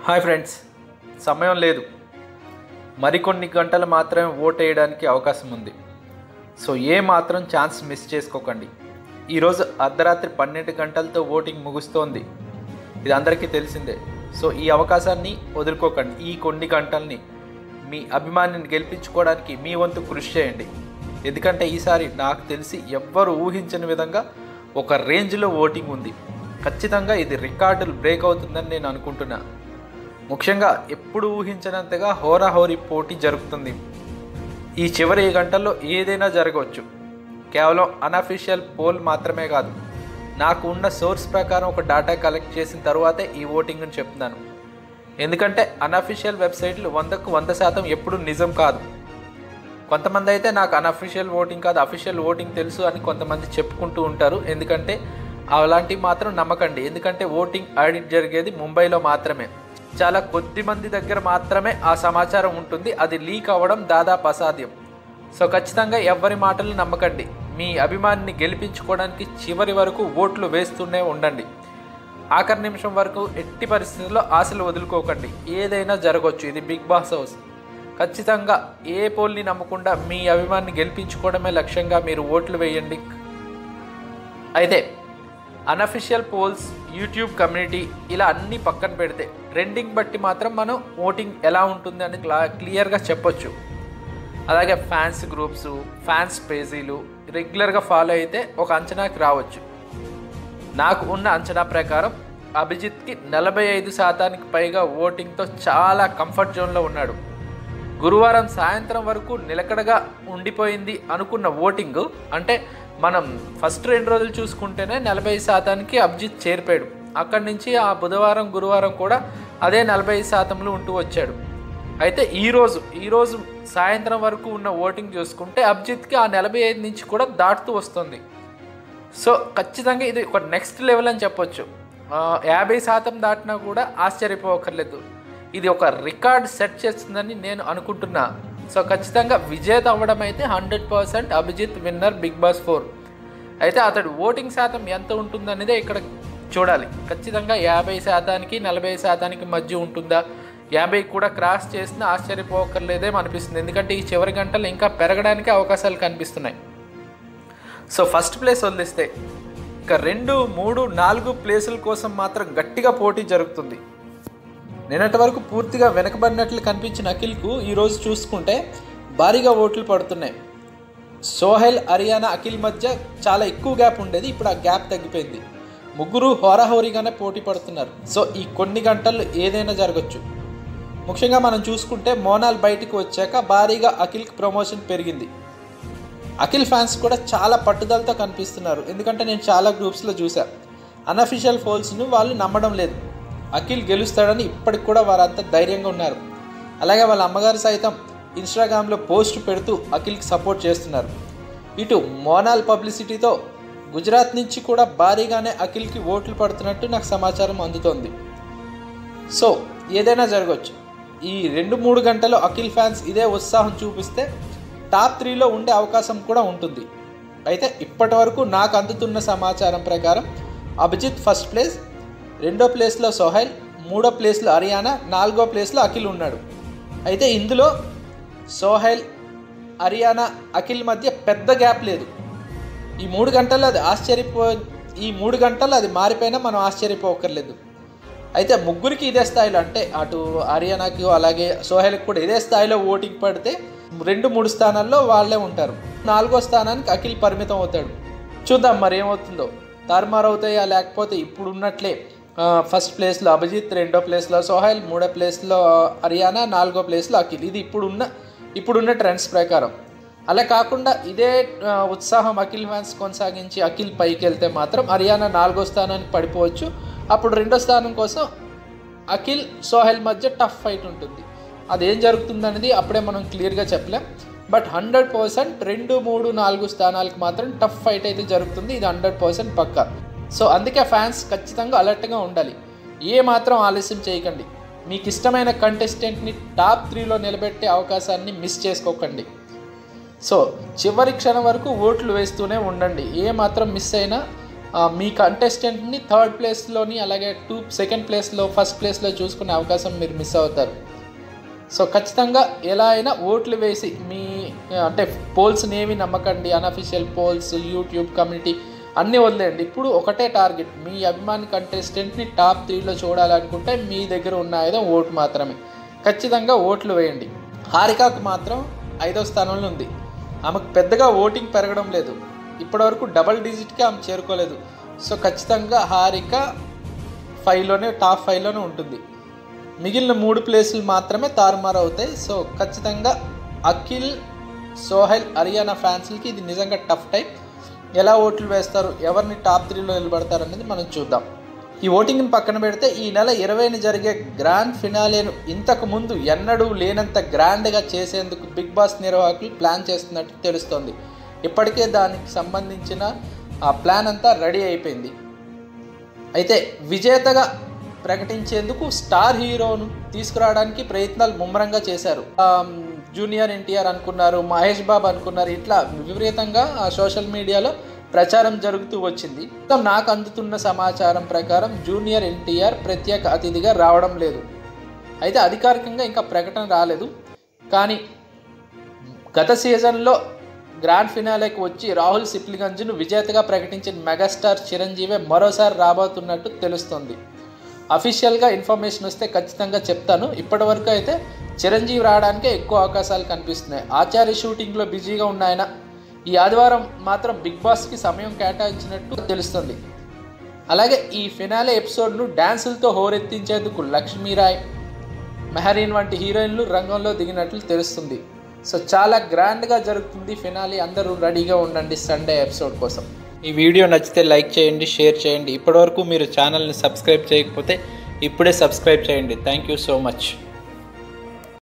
hi friends సమయం లేదు మరికొన్ని గంటలు మాత్రమే ఓట్ వేయడానికి అవకాశం ఉంది సో ఏ మాత్రం ఛాన్స్ మిస్ చేసుకోకండి ఈరోజు అర్ధరాత్రి పన్నెండు గంటలతో ఓటింగ్ ముగుస్తోంది ఇది అందరికీ తెలిసిందే సో ఈ అవకాశాన్ని వదులుకోకండి ఈ కొన్ని గంటల్ని మీ అభిమానిని గెలిపించుకోవడానికి మీ వంతు కృషి చేయండి ఎందుకంటే ఈసారి నాకు తెలిసి ఎవ్వరు ఊహించని విధంగా ఒక రేంజ్లో ఓటింగ్ ఉంది ఖచ్చితంగా ఇది రికార్డులు బ్రేక్ అవుతుందని నేను అనుకుంటున్నా ముఖ్యంగా ఎప్పుడు ఊహించినంతగా హోరాహోరీ పోటీ జరుగుతుంది ఈ చివరి గంటల్లో ఏదైనా జరగవచ్చు కేవలం అనఫీషియల్ పోల్ మాత్రమే కాదు నాకు ఉన్న సోర్స్ ప్రకారం ఒక డేటా కలెక్ట్ చేసిన తర్వాతే ఈ ఓటింగ్ని చెప్తున్నాను ఎందుకంటే అనఫీషియల్ వెబ్సైట్లు వందకు వంద శాతం ఎప్పుడు నిజం కాదు కొంతమంది అయితే నాకు అనఫీషియల్ ఓటింగ్ కాదు అఫీషియల్ ఓటింగ్ తెలుసు అని కొంతమంది చెప్పుకుంటూ ఉంటారు ఎందుకంటే అలాంటివి మాత్రం నమ్మకండి ఎందుకంటే ఓటింగ్ ఆడిట్ జరిగేది ముంబైలో మాత్రమే చాలా కొద్ది మంది దగ్గర మాత్రమే ఆ సమాచారం ఉంటుంది అది లీక్ అవ్వడం దాదాపు అసాధ్యం సో ఖచ్చితంగా ఎవరి మాటలు నమ్మకండి మీ అభిమానిని గెలిపించుకోవడానికి చివరి వరకు ఓట్లు వేస్తూనే ఉండండి ఆఖరి నిమిషం వరకు ఎట్టి పరిస్థితుల్లో ఆశలు వదులుకోకండి ఏదైనా జరగవచ్చు ఇది బిగ్ బాస్ హౌస్ ఖచ్చితంగా ఏ పోల్ని నమ్మకుండా మీ అభిమానిని గెలిపించుకోవడమే లక్ష్యంగా మీరు ఓట్లు వేయండి అయితే అనఫిషియల్ పోల్స్ యూట్యూబ్ కమ్యూనిటీ ఇలా అన్నీ పక్కన పెడితే ట్రెండింగ్ బట్టి మాత్రం మనం ఓటింగ్ ఎలా ఉంటుంది అని క్లా క్లియర్గా చెప్పొచ్చు అలాగే ఫ్యాన్స్ గ్రూప్స్ ఫ్యాన్స్ పేజీలు రెగ్యులర్గా ఫాలో అయితే ఒక అంచనాకి రావచ్చు నాకు ఉన్న అంచనా ప్రకారం అభిజిత్కి నలభై ఐదు శాతానికి పైగా ఓటింగ్తో చాలా కంఫర్ట్ జోన్లో ఉన్నాడు గురువారం సాయంత్రం వరకు నిలకడగా ఉండిపోయింది అనుకున్న ఓటింగ్ అంటే మనం ఫస్ట్ రెండు రోజులు చూసుకుంటేనే నలభై శాతానికి అభిజిత్ చేరిపోయాడు అక్కడి నుంచి ఆ బుధవారం గురువారం కూడా అదే నలభై శాతంలో ఉంటూ వచ్చాడు అయితే ఈరోజు ఈరోజు సాయంత్రం వరకు ఉన్న ఓటింగ్ చూసుకుంటే అభిజిత్కి ఆ నలభై ఐదు నుంచి కూడా దాటుతూ వస్తుంది సో ఖచ్చితంగా ఇది ఒక నెక్స్ట్ లెవెల్ అని చెప్పొచ్చు ఆ, యాభై శాతం దాటినా కూడా ఆశ్చర్యపోకర్లేదు ఇది ఒక రికార్డ్ సెట్ చేస్తుందని నేను అనుకుంటున్నా సో ఖచ్చితంగా విజేత అవ్వడం అయితే hundred percent Abhijeet winner Bigg Boss four అయితే అతడు ఓటింగ్ శాతం ఎంత ఉంటుందనేదే ఇక్కడ చూడాలి ఖచ్చితంగా యాభై శాతానికి నలభై శాతానికి మధ్య ఉంటుందా యాభై కూడా క్రాస్ చేసినా ఆశ్చర్యపోకర్లేదేమో అనిపిస్తుంది ఎందుకంటే ఈ చివరి గంటలు ఇంకా పెరగడానికి అవకాశాలు కనిపిస్తున్నాయి సో ఫస్ట్ ప్లేస్ వదిలిస్తే ఇక రెండు మూడు నాలుగు ప్లేసుల కోసం మాత్రం గట్టిగా పోటీ జరుగుతుంది నిన్నటి వరకు పూర్తిగా వెనకబడినట్లు కనిపించిన అఖిల్కు ఈరోజు చూసుకుంటే భారీగా ఓట్లు పడుతున్నాయి సోహెల్ హర్యానా అఖిల్ మధ్య చాలా ఎక్కువ గ్యాప్ ఉండేది ఇప్పుడు ఆ గ్యాప్ తగ్గిపోయింది ముగ్గురు హోరాహోరీగానే పోటీ పడుతున్నారు సో ఈ కొన్ని గంటలు ఏదైనా జరగచ్చు ముఖ్యంగా మనం చూసుకుంటే మోనాల్ బయటికి వచ్చాక భారీగా అఖిల్కి ప్రమోషన్ పెరిగింది అఖిల్ ఫ్యాన్స్ కూడా చాలా పట్టుదలతో కనిపిస్తున్నారు ఎందుకంటే నేను చాలా గ్రూప్స్లో చూసా అన్అఫీషియల్ ఫోల్స్ను వాళ్ళు నమ్మడం లేదు అఖిల్ గెలుస్తాడని ఇప్పటికి కూడా వారంతా ధైర్యంగా ఉన్నారు అలాగే వాళ్ళ అమ్మగారు సైతం ఇన్స్టాగ్రామ్లో పోస్ట్ పెడుతూ అఖిల్కి సపోర్ట్ చేస్తున్నారు ఇటు మోనాల్ పబ్లిసిటీతో గుజరాత్ నుంచి కూడా భారీగానే అఖిల్కి ఓట్లు పడుతున్నట్టు నాకు సమాచారం అందుతోంది సో ఏదైనా జరగవచ్చు ఈ రెండు మూడు గంటలు అఖిల్ ఫ్యాన్స్ ఇదే ఉత్సాహం చూపిస్తే టాప్ త్రీలో ఉండే అవకాశం కూడా ఉంటుంది అయితే ఇప్పటి వరకు నాకు అందుతున్న సమాచారం ప్రకారం అభిజిత్ ఫస్ట్ ప్లేస్ రెండో ప్లేస్లో సోహైల్ మూడో ప్లేస్లో హర్యానా నాలుగో ప్లేస్లో అఖిల్ ఉన్నాడు అయితే ఇందులో సోహైల్ హర్యానా అఖిల్ మధ్య పెద్ద గ్యాప్ లేదు ఈ మూడు గంటల్లో అది ఆశ్చర్యపో ఈ మూడు గంటల్లో అది మారిపోయినా మనం ఆశ్చర్యపోకర్లేదు అయితే ముగ్గురికి ఇదే స్థాయిలో అంటే అటు హర్యానాకి అలాగే సోహెల్కి కూడా ఇదే స్థాయిలో ఓటింగ్ పడితే రెండు మూడు స్థానాల్లో వాళ్ళే ఉంటారు నాలుగో స్థానానికి అఖిల్ పరిమితం అవుతాడు చూద్దాం మరి ఏమవుతుందో తారుమారు అవుతాయా లేకపోతే ఇప్పుడు ఉన్నట్లే ఆ, ఫస్ట్ ప్లేస్లో అభిజిత్ రెండో ప్లేస్లో సోహైల్ మూడో ప్లేస్లో హర్యానా నాలుగో ప్లేస్లో అఖిల్ ఇది ఇప్పుడున్న ఇప్పుడున్న ట్రెండ్స్ ప్రకారం అలా కాకుండా ఇదే ఆ, ఉత్సాహం అఖిల్ ఫ్యాన్స్ కొనసాగించి అఖిల్ పైకి వెళ్తే మాత్రం హర్యానా నాలుగో స్థానానికి పడిపోవచ్చు అప్పుడు రెండో స్థానం కోసం అఖిల్ సోహెల్ మధ్య టఫ్ ఫైట్ ఉంటుంది అదేం జరుగుతుంది అనేది అప్పుడే మనం క్లియర్గా చెప్పలేం బట్ హండ్రెడ్ పర్సెంట్ రెండు మూడు నాలుగు స్థానాలకు మాత్రం టఫ్ ఫైట్ అయితే జరుగుతుంది ఇది హండ్రెడ్ పర్సెంట్ పక్కా సో అందుకే ఫ్యాన్స్ ఖచ్చితంగా అలర్ట్గా ఉండాలి ఏ మాత్రం ఆలస్యం చేయకండి మీకు ఇష్టమైన కంటెస్టెంట్ని టాప్ త్రీలో నిలబెట్టే అవకాశాన్ని మిస్ చేసుకోకండి సో చివరి క్షణం వరకు ఓట్లు వేస్తూనే ఉండండి ఏ మాత్రం మిస్ అయినా ఆ, మీ కంటెస్టెంట్ని థర్డ్ ప్లేస్లోని అలాగే టూ సెకండ్ ప్లేస్లో ఫస్ట్ ప్లేస్లో చూసుకునే అవకాశం మీరు మిస్ అవుతారు సో ఖచ్చితంగా ఎలా అయినా ఓట్లు వేసి మీ అంటే పోల్స్ని ఏమి నమ్మకండి అన్అఫిషియల్ పోల్స్ యూట్యూబ్ కమ్యూనిటీ అన్నీ వదిలేయండి ఇప్పుడు ఒకటే టార్గెట్ మీ అభిమాని కంటెస్టెంట్ని టాప్ త్రీలో చూడాలనుకుంటే మీ దగ్గర ఉన్న ఆయుధం ఓటు మాత్రమే ఖచ్చితంగా ఓట్లు వేయండి హారికకు మాత్రం ఐదో స్థానంలో ఉంది ఆమెకు పెద్దగా ఓటింగ్ పెరగడం లేదు ఇప్పటివరకు డబల్ డిజిట్కి ఆమె చేరుకోలేదు సో ఖచ్చితంగా హారిక ఫైవ్లోనే టాప్ ఫైవ్లోనే ఉంటుంది మిగిలిన మూడు ప్లేసులు మాత్రమే తారుమారు అవుతాయి సో ఖచ్చితంగా అఖిల్ సోహెల్ హరియానా ఫ్యాన్స్లకి ఇది నిజంగా టఫ్ టైం ఎలా ఓట్లు వేస్తారు ఎవరిని టాప్ త్రీలో నిలబడతారు అనేది మనం చూద్దాం ఈ ఓటింగ్ని పక్కన పెడితే ఈ నెల ఇరవైన జరిగే గ్రాండ్ ఫినాలేను ఇంతకు ముందు ఎన్నడూ లేనంత గ్రాండ్గా చేసేందుకు బిగ్ బాస్ నిర్వాహకులు ప్లాన్ చేస్తున్నట్టు తెలుస్తోంది ఇప్పటికే దానికి సంబంధించిన ఆ ప్లాన్ అంతా రెడీ అయిపోయింది అయితే విజేతగా ప్రకటించేందుకు స్టార్ హీరోను తీసుకురావడానికి ప్రయత్నాలు ముమ్మరంగా చేశారు ఆమ్, జూనియర్ ఎన్టీఆర్ అనుకున్నారు మహేష్ బాబు అనుకున్నారు ఇట్లా విపరీతంగా ఆ సోషల్ మీడియాలో ప్రచారం జరుగుతూ వచ్చింది మొత్తం నాకు అందుతున్న సమాచారం ప్రకారం జూనియర్ ఎన్టీఆర్ ప్రత్యేక అతిథిగా రావడం లేదు అయితే అధికారికంగా ఇంకా ప్రకటన రాలేదు కానీ గత సీజన్లో గ్రాండ్ ఫినాలేకి వచ్చి రాహుల్ సిప్లిగంజ్ను విజేతగా ప్రకటించిన మెగాస్టార్ చిరంజీవి మరోసారి రాబోతున్నట్టు తెలుస్తుంది అఫీషియల్గా ఇన్ఫర్మేషన్ వస్తే ఖచ్చితంగా చెప్తాను ఇప్పటివరకు అయితే చిరంజీవి రావడానికే ఎక్కువ అవకాశాలు కనిపిస్తున్నాయి ఆచార్య షూటింగ్లో బిజీగా ఉన్న ఆయన ఈ ఆదివారం మాత్రం బిగ్ బాస్కి సమయం కేటాయించినట్టు తెలుస్తుంది అలాగే ఈ ఫినాలే ఎపిసోడ్ను డ్యాన్సులతో హోరెత్తించేందుకు లక్ష్మీరాయ్ మెహరీన్ వంటి హీరోయిన్లు రంగంలో దిగినట్లు తెలుస్తుంది సో చాలా గ్రాండ్గా జరుగుతుంది ఫినాలి అందరూ రెడీగా ఉండండి సండే ఎపిసోడ్ కోసం ఈ వీడియో నచ్చితే లైక్ చేయండి షేర్ చేయండి ఇప్పటివరకు మీరు ఛానల్ని సబ్స్క్రైబ్ చేయకపోతే ఇప్పుడే సబ్స్క్రైబ్ చేయండి థ్యాంక్ యూ సో మచ్